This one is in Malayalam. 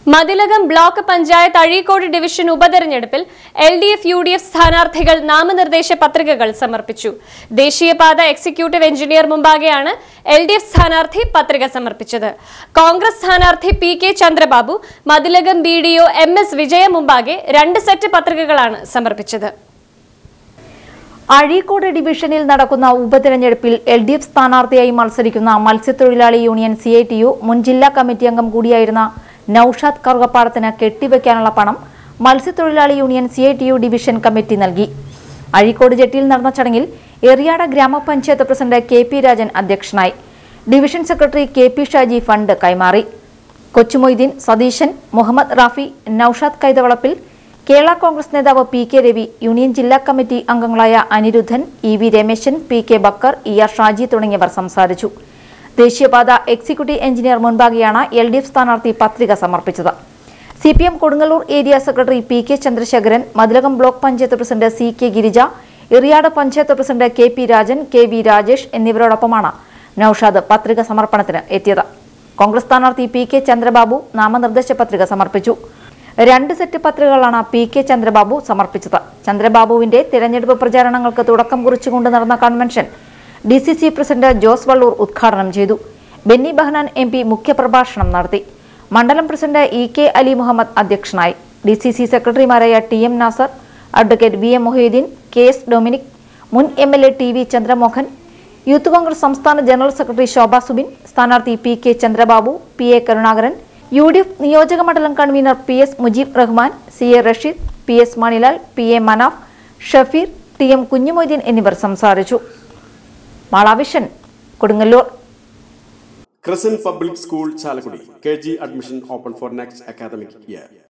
മതിലകം ബ്ലോക്ക് പഞ്ചായത്ത് അഴീക്കോട് ഡിവിഷൻ ഉപതെരഞ്ഞെടുപ്പിൽ L D F U D F സ്ഥാനാർത്ഥികൾ നാമനിർദ്ദേശ പത്രികകൾ സമർപ്പിച്ചു ദേശീയപാത എക്സിക്യൂട്ടീവ് എഞ്ചിനീയർ മുമ്പാകെയാണ് എൽ ഡി എഫ് സ്ഥാനാർത്ഥി പത്രിക സമർപ്പിച്ചത് കോൺഗ്രസ് സ്ഥാനാർത്ഥി P K Chandrababu Mathilakam B D O M S Vijaya മുമ്പാകെ രണ്ട് സെറ്റ് പത്രികകളാണ് സമർപ്പിച്ചത് അഴീക്കോട് ഡിവിഷനിൽ നടക്കുന്ന ഉപതെരഞ്ഞെടുപ്പിൽ എൽ ഡി എഫ് സ്ഥാനാർത്ഥിയായി മത്സരിക്കുന്ന മത്സ്യത്തൊഴിലാളി union C I T U മുൻ ജില്ലാ കമ്മിറ്റി അംഗം കൂടിയായിരുന്ന നൌഷാദ് കറുകപ്പാടത്തിന് കെട്ടിവെക്കാനുള്ള പണം മത്സ്യത്തൊഴിലാളി union C I T U division committee നൽകി അഴീക്കോട് ജെട്ടിയിൽ നടന്ന ചടങ്ങിൽ എറിയാട് ഗ്രാമപഞ്ചായത്ത് പ്രസിഡന്റ് കെ പി രാജൻ അധ്യക്ഷനായി division secretary K P Shaji fund കൈമാറി കൊച്ചുമൊയ്തീൻ സതീശൻ മുഹമ്മദ് റാഫി നൌഷാദ് കൈതവളപ്പിൽ കേരള കോൺഗ്രസ് നേതാവ് പി കെ രവി യൂണിയൻ ജില്ലാ കമ്മിറ്റി അംഗങ്ങളായ Aniruddhan E V Rameshan P K Backer E R Shaji തുടങ്ങിയവർ സംസാരിച്ചു ദേശീയപാത എക്സിക്യൂട്ടീവ് എഞ്ചിനീയർ മുൻപാകെയാണ് എൽ ഡി എഫ് സ്ഥാനാർത്ഥി പത്രിക സമർപ്പിച്ചത് C P M Kodungallur area secretary P K Chandrasekharan Mathilakam block panchayat president C K Girija Eriyad panchayat president K P Rajan K V Rajesh എന്നിവരോടൊപ്പമാണ് നൌഷാദ് പത്രിക സമർപ്പണത്തിന് എത്തിയത് കോൺഗ്രസ് സ്ഥാനാർത്ഥി പി കെ ചന്ദ്രബാബു നാമനിർദ്ദേശ പത്രിക സമർപ്പിച്ചു രണ്ട് സെറ്റ് പത്രികകളാണ് പി കെ ചന്ദ്രബാബു സമർപ്പിച്ചത് ചന്ദ്രബാബുവിന്റെ തിരഞ്ഞെടുപ്പ് പ്രചാരണങ്ങൾക്ക് തുടക്കം കുറിച്ചുകൊണ്ട് നടന്ന convention D C C president Jose Vallur ഉദ്ഘാടനം ചെയ്തു ബെന്നി ബഹനാൻ എം പി മുഖ്യപ്രഭാഷണം നടത്തി മണ്ഡലം president E K Ali Muhammad അധ്യക്ഷനായി ഡി സി സി സെക്രട്ടറിമാരായ T M Nasar advocate V M Moheedheen K S Dominic മുൻ M L A T V Chandramohan youth Congress സംസ്ഥാന ജനറൽ സെക്രട്ടറി ശോഭ സുബിൻ സ്ഥാനാർത്ഥി P K Chandrababu P A Karunakaran U D F നിയോജക മണ്ഡലം convener P S Mujeeb Rahman C A Rasheed P S Manilal P A Manaf Shafeer T M Kunjumoideen എന്നിവർ സംസാരിച്ചു Mala Vision Kodungallur Crescent Public School, Chalakudi. KG admission open for next academic year.